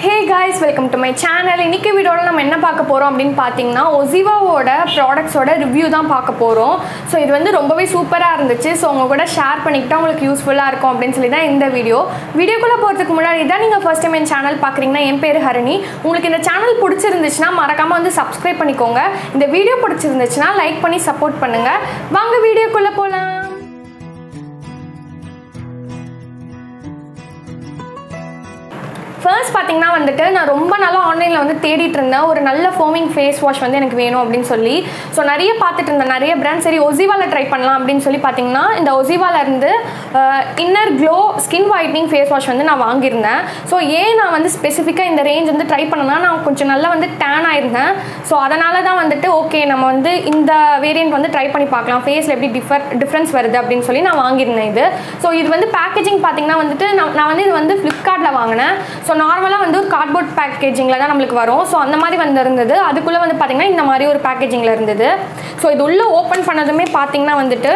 hey guys welcome to my channel இன்னைக்கு வீடியோவில் நம்ம என்ன பார்க்க போகிறோம் அப்படின்னு பார்த்தீங்கன்னா ஒசிவாவோட ப்ராடக்ட்ஸோட ரிவ்யூ தான் பார்க்க போகிறோம் ஸோ இது வந்து ரொம்பவே சூப்பராக இருந்துச்சு ஸோ உங்கள் கூட ஷேர் பண்ணிக்கிட்டா உங்களுக்கு யூஸ்ஃபுல்லாக இருக்கும் அப்படின்னு சொல்லி தான் இந்த வீடியோ வீடியோக்குள்ளே போகிறதுக்கு முன்னாடி தான் நீங்கள் ஃபர்ஸ்ட் டைம் என் சேனல் பார்க்குறீங்கன்னா என் பேர் ஹரணி உங்களுக்கு இந்த சேனல் பிடிச்சிருந்துச்சுன்னா மறக்காமல் வந்து சப்ஸ்கிரைப் பண்ணிக்கோங்க இந்த வீடியோ பிடிச்சிருந்துச்சுன்னா லைக் பண்ணி சப்போர்ட் பண்ணுங்கள் வாங்க வீடியோக்குள்ளே போகலாம் ஃபர்ஸ்ட் பார்த்தீங்கன்னா வந்துட்டு நான் ரொம்ப நாளாக ஆன்லைனில் வந்து தேடிட்டு இருந்தேன் ஒரு நல்ல ஃபோமிங் ஃபேஸ் வாஷ் வந்து எனக்கு வேணும் அப்படின்னு சொல்லி ஸோ நிறைய பார்த்துட்டு இருந்தேன் நிறைய பிராண்ட் சரி ஒசிவாவில் ட்ரை பண்ணலாம் அப்படின்னு சொல்லி பார்த்தீங்கன்னா இந்த ஒசிவால இருந்து inner glow skin whitening face wash வந்து நான் வாங்கியிருந்தேன் ஸோ ஏன் நான் வந்து ஸ்பெசிஃபிக்காக இந்த ரேஞ்ச் வந்து ட்ரை பண்ணேன்னா நான் கொஞ்சம் நல்லா வந்து டேன் ஆயிருந்தேன் ஸோ அதனால தான் வந்துட்டு ஓகே நம்ம வந்து இந்த வேரியண்ட் வந்து ட்ரை பண்ணி பார்க்கலாம் ஃபேஸில் எப்படி டிஃபர் டிஃப்ரென்ஸ் வருது அப்படின்னு சொல்லி நான் வாங்கியிருந்தேன் இது ஸோ இது வந்து பேக்கேஜிங் பார்த்தீங்கன்னா வந்துட்டு நான் நான் வந்து இது வந்து ஃப்ளிப்கார்ட்டில் வாங்கினேன் ஸோ நார்மலாக வந்து ஒரு கார்ட்போர்ட் பேக்கேஜிங்கில் தான் நம்மளுக்கு வரும் ஸோ அந்த மாதிரி வந்து இருந்தது அதுக்குள்ளே வந்து பார்த்திங்கன்னா இந்த மாதிரி ஒரு பேக்கேஜிங்கில் இருந்தது ஸோ இது உள்ளே ஓப்பன் பண்ணதுமே பார்த்தீங்கன்னா வந்துட்டு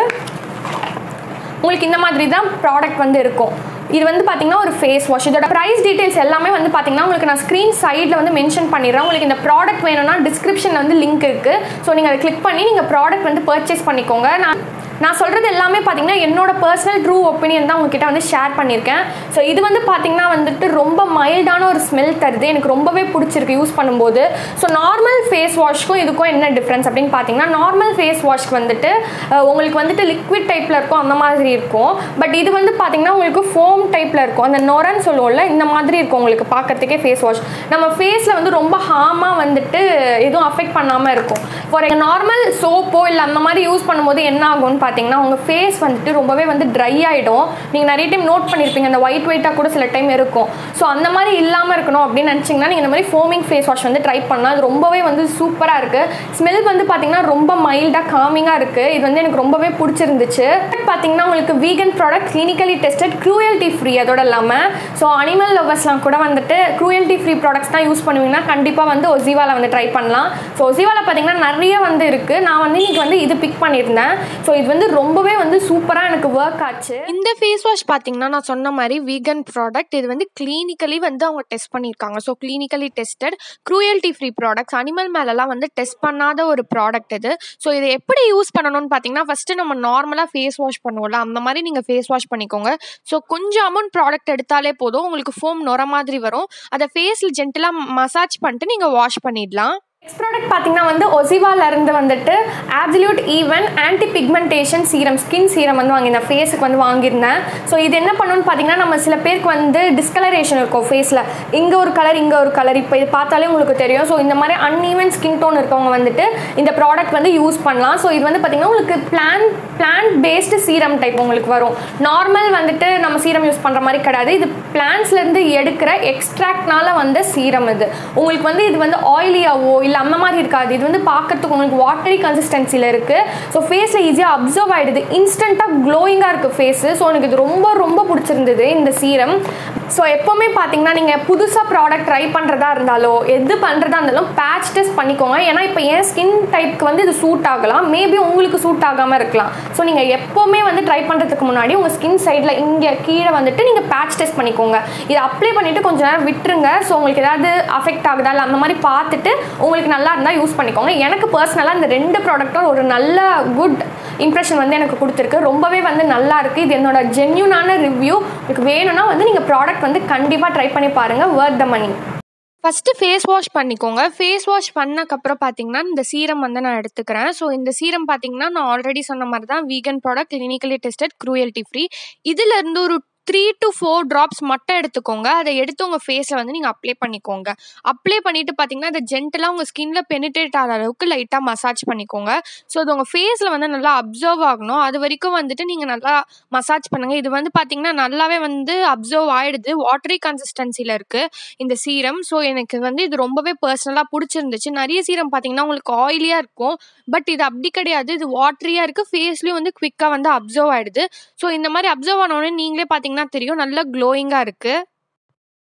உங்களுக்கு இந்த மாதிரி தான் ப்ராடக்ட் வந்து இருக்கும் இது வந்து பார்த்தீங்கன்னா ஒரு ஃபேஸ் வாஷ் இதோட ப்ரைஸ் டீடைல்ஸ் எல்லாமே வந்து பார்த்தீங்கன்னா உங்களுக்கு நான் ஸ்க்ரீன் சைடில் வந்து மென்ஷன் பண்ணிடுறேன் உங்களுக்கு இந்த ப்ராடக்ட் வேணும்னா டிஸ்கிரிப்ஷனில் வந்து லிங்க் இருக்குது ஸோ நீங்கள் அதை கிளிக் பண்ணி நீங்கள் ப்ராடக்ட் வந்து பர்ச்சேஸ் பண்ணிக்கோங்க நான் நான் சொல்கிறது எல்லாமே பார்த்தீங்கன்னா என்னோட பர்சனல் ட்ரூ ஒப்பீனியன் தான் உங்ககிட்ட வந்து ஷேர் பண்ணியிருக்கேன் ஸோ இது வந்து பார்த்தீங்கன்னா வந்துட்டு ரொம்ப மைல்டான ஒரு ஸ்மெல் தருது எனக்கு ரொம்பவே பிடிச்சிருக்கு யூஸ் பண்ணும்போது ஸோ நார்மல் ஃபேஸ் வாஷ்க்கும் இதுக்கும் என்ன டிஃப்ரென்ஸ் அப்படின்னு பார்த்தீங்கன்னா நார்மல் ஃபேஸ் வாஷ்க்கு வந்துட்டு அஹ், உங்களுக்கு வந்துட்டு லிக்விட் டைப்பில் இருக்கும் அந்த மாதிரி இருக்கும் பட் இது வந்து பார்த்தீங்கன்னா உங்களுக்கு ஃபோம் டைப்பில் இருக்கும் அந்த நொரன்னு சொல்லுவோம்ல இந்த மாதிரி இருக்கும் உங்களுக்கு பார்க்கறதுக்கே ஃபேஸ் வாஷ் நம்ம ஃபேஸில் வந்து ரொம்ப ஹாமாக வந்துட்டு எதுவும் அஃபெக்ட் பண்ணாமல் இருக்கும் ஃபார் நார்மல் சோப்போ இல்லை அந்த மாதிரி யூஸ் பண்ணும்போது என்ன ஆகும்னு பார்த்தீங்கன்னா உங்கள் ஃபேஸ் வந்துட்டு ரொம்பவே வந்து ட்ரை ஆகிடும் நீங்கள் நிறைய டைம் நோட் பண்ணியிருப்பீங்க அந்த ஒயிட் ஒயிட்டாக கூட சில டைம் இருக்கும் ஸோ அந்த மாதிரி இல்லாமல் இருக்கணும் அப்படின்னு நினச்சிங்கன்னா நீங்கள் இந்த மாதிரி ஃபோமிங் ஃபேஸ் வாஷ் வந்து ட்ரை பண்ணலாம் அது ரொம்பவே வந்து சூப்பராக இருக்குது ஸ்மெல் வந்து பார்த்தீங்கன்னா ரொம்ப மைல்டாக காமிங்காக இருக்குது இது வந்து எனக்கு ரொம்பவே பிடிச்சிருந்துச்சு பார்த்தீங்கன்னா உங்களுக்கு vegan product clinically tested cruelty free அதோட இல்லாமல் ஸோ அனிமல் லவர்ஸ்லாம் கூட வந்துட்டு க்ரூயல்ட்டி ஃப்ரீ ப்ராடக்ட்ஸ் தான் யூஸ் பண்ணுவீங்கன்னா கண்டிப்பாக வந்து ஒசிவாவில் வந்து ட்ரை பண்ணலாம் ஸோ ஒசிவாவில் பார்த்தீங்கன்னா நிறைய வந்து இருக்குது நான் வந்து இன்னைக்கு வந்து இது பிக் பண்ணியிருந்தேன் ஸோ இது வந்து ரொம்பவே வந்து சூப்பராக எனக்கு ஒர்க் ஆச்சு இந்த ஃபேஸ் வாஷ் பார்த்தீங்கன்னா நான் சொன்ன மாதிரி வீகன் ப்ராடக்ட் இது வந்து கிளினிக்கலி வந்து அவங்க டெஸ்ட் பண்ணியிருக்காங்க so clinically tested cruelty free products animal மேலெலாம் வந்து டெஸ்ட் பண்ணாத ஒரு ப்ராடக்ட் இது ஸோ இதை எப்படி யூஸ் பண்ணணும்னு பார்த்தீங்கன்னா ஃபஸ்ட்டு நம்ம நார்மலாக ஃபேஸ் வாஷ் பண்ணுவோம்ல அந்த மாதிரி நீங்கள் ஃபேஸ் வாஷ் பண்ணிக்கோங்க ஸோ கொஞ்சம் அமௌண்ட் ப்ராடக்ட் எடுத்தாலே போதும் உங்களுக்கு ஃபோம் நுர மாதிரி வரும் அதை ஃபேஸில் ஜென்டலாக மசாஜ் பண்ணிட்டு நீங்கள் வாஷ் பண்ணிடலாம் நெக்ஸ்ட் ப்ராடக்ட் பார்த்தீங்கன்னா வந்து ஒசிவால இருந்து வந்துட்டு absolute even anti pigmentation serum skin serum வந்து வாங்கியிருந்தேன் ஃபேஸுக்கு வந்து வாங்கியிருந்தேன் ஸோ இது என்ன பண்ணணும்னு பார்த்தீங்கன்னா நம்ம சில பேருக்கு வந்து டிஸ்கலரேஷன் இருக்கும் ஃபேஸில் இங்கே ஒரு கலர் இங்கே ஒரு கலர் இப்போ இது பார்த்தாலே உங்களுக்கு தெரியும் ஸோ இந்த மாதிரி அன்ஈவன் ஸ்கின் டோன் இருக்கவங்க வந்துட்டு இந்த ப்ராடக்ட் வந்து யூஸ் பண்ணலாம் ஸோ இது வந்து பார்த்தீங்கன்னா உங்களுக்கு plan plant based serum type உங்களுக்கு வரும் நார்மல் வந்துட்டு நம்ம சீரம் யூஸ் பண்ணுற மாதிரி கிடையாது இது பிளான்ஸ்லேருந்து எடுக்கிற எக்ஸ்ட்ராக்ட்னால வந்த சீரம் இது உங்களுக்கு வந்து இது வந்து ஆயிலியாவோ இல்லை அந்த மாதிரி இருக்காது இது வந்து பார்க்கறதுக்கு உங்களுக்கு வாட்டரி கன்சிஸ்டன்சியில் இருக்குது ஸோ ஃபேஸில் ஈஸியாக அப்சர்வ் ஆகிடுது இன்ஸ்டண்ட்டாக க்ளோயிங்காக இருக்குது ஃபேஸு ஸோ எனக்கு இது ரொம்ப ரொம்ப பிடிச்சிருந்தது இந்த சீரம் ஸோ எப்போவுமே பார்த்தீங்கன்னா நீங்கள் புதுசாக ப்ராடக்ட் ட்ரை பண்ணுறதா இருந்தாலோ எது பண்ணுறதா இருந்தாலும் பேட்ச் டெஸ்ட் பண்ணிக்கோங்க ஏன்னா இப்போ என் ஸ்கின் டைப்க்கு வந்து இது சூட் ஆகலாம் மேபி உங்களுக்கு சூட் ஆகாமல் இருக்கலாம் ஸோ நீங்கள் எப்போவுமே வந்து ட்ரை பண்ணுறதுக்கு முன்னாடி உங்கள் ஸ்கின் சைடில் இங்கே கீழே வந்துட்டு நீங்கள் பேட்ச் டெஸ்ட் பண்ணிக்கோங்க இதை அப்ளை பண்ணிவிட்டு கொஞ்ச நேரம் விட்டுருங்க ஸோ உங்களுக்கு ஏதாவது அஃபெக்ட் ஆகுதா இல்லை அந்த மாதிரி பார்த்துட்டு உங்களுக்கு நல்லா இருந்தால் யூஸ் பண்ணிக்கோங்க எனக்கு பர்சனலாக இந்த ரெண்டு ப்ராடக்ட்டும் ஒரு நல்ல குட் இம்ப்ரெஷன் வந்து எனக்கு கொடுத்துருக்கு ரொம்பவே வந்து நல்லா இருக்குது இது என்னோட ஜென்யூனான ரிவ்யூ உங்களுக்கு வேணும்னா வந்து நீங்கள் ப்ராடக்ட் வந்து கண்டிப்பாக ட்ரை பண்ணி பாருங்கள் worth the money first face wash பண்ணிக்கோங்க ஃபேஸ் வாஷ் பண்ணக்கப்புறம் பார்த்தீங்கன்னா இந்த சீரம் வந்து நான் எடுத்துக்கிறேன் ஸோ இந்த சீரம் பார்த்தீங்கன்னா நான் ஆல்ரெடி சொன்ன மாதிரி தான் vegan product clinically tested cruelty free இதிலேருந்து ஒரு த்ரீ டு ஃபோர் ட்ராப்ஸ் மட்டும் எடுத்துக்கோங்க அதை எடுத்து உங்கள் ஃபேஸில் வந்து நீங்கள் அப்ளை பண்ணிக்கோங்க அப்ளை பண்ணிவிட்டு பார்த்தீங்கன்னா அதை ஜென்டலாக உங்கள் ஸ்கின்ல பெனிட்ரேட் ஆகிற அளவுக்கு லைட்டாக மசாஜ் பண்ணிக்கோங்க ஸோ அது உங்கள் ஃபேஸில் வந்து நல்லா அப்சர்வ் ஆகணும் அது வரைக்கும் வந்துட்டு நீங்கள் நல்லா மசாஜ் பண்ணுங்கள் இது வந்து பார்த்தீங்கன்னா நல்லாவே வந்து அப்சர்வ் ஆகிடுது வாட்டரி கன்சிஸ்டன்சியில் இருக்குது இந்த சீரம் ஸோ எனக்கு வந்து இது ரொம்பவே பர்சனலாக பிடிச்சிருந்துச்சு நிறைய சீரம் பார்த்தீங்கன்னா உங்களுக்கு ஆயிலியாக இருக்கும் பட் இது அப்படி கிடையாது இது வாட்டரியாக இருக்குது ஃபேஸ்லேயும் வந்து குவிக்காக வந்து அப்சர்வ் ஆகிடுது ஸோ இந்த மாதிரி அப்சர்வ் ஆனோடனே நீங்களே பார்த்தீங்கன்னா தெரியும் நல்லா க்ளோயிங்காக இருக்குது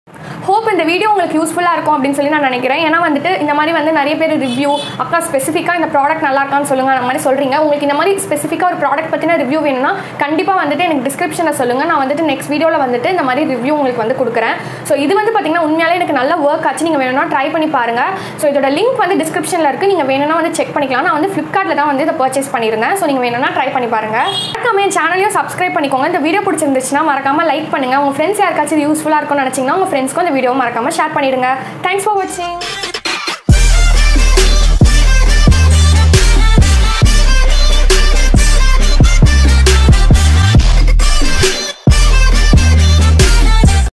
ஹோப் இந்த வீடியோ உங்களுக்கு யூஸ்ஃபுல்லாக இருக்கும் அப்படின்னு சொல்லி நான் நினைக்கிறேன் ஏன்னா வந்துட்டு இந்த மாதிரி வந்து நிறைய பேர் ரிவ்யூ அக்கா ஸ்பெசிஃபிக்காக இந்த ப்ராடக்ட் நல்லா இருக்கான்னு சொல்லுங்கள் அந்த மாதிரி சொல்கிறீங்க உங்களுக்கு இந்த மாதிரி ஸ்பெசிஃபிக்காக ஒரு ப்ராடக்ட் பற்றின ரிவ்யூ வேணும்னா கண்டிப்பாக வந்துட்டு எனக்கு டிஸ்கிரிப்ஷனில் சொல்லுங்கள் நான் வந்துட்டு நெக்ஸ்ட் வீடியோவில் வந்துட்டு இந்த மாதிரி ரிவ்யூ உங்களுக்கு வந்து கொடுக்குறேன் ஸோ இது வந்து பார்த்தீங்கன்னா உண்மையாலே எனக்கு நல்ல ஒர்க் ஆச்சு நீங்கள் வேணும்னா ட்ரை பண்ணி பாருங்கள் ஸோ இதோட லிங்க் வந்து டிஸ்கிரிப்ஷனில் இருக்குது நீங்கள் வேணும்னா வந்து செக் பண்ணிக்கலாம் நான் வந்து ஃப்ளிப்கார்ட்டில் தான் வந்து இதை பர்ச்சேஸ் பண்ணியிருந்தேன் ஸோ நீங்கள் வேணும்னா ட்ரை பண்ணி பாருங்கள் மறக்காம என் சேனலையும் சப்ஸ்கிரைப் பண்ணிக்கோங்க இந்த வீடியோ பிடிச்சிருந்துச்சுன்னா மறக்காம லைக் பண்ணுங்கள் உங்கள் ஃப்ரெண்ட்ஸ் யாருக்காச்சும் இது யூஸ்ஃபுல்லாக இருக்கும்னு நினச்சிங்கன்னா உங்கள் ஃப்ரெண்ட்ஸ்க்கும் இந்த வீடியோ மறக்காம ஷேர் பண்ணிடுங்க தேங்க்ஸ் ஃபார் வாட்சிங்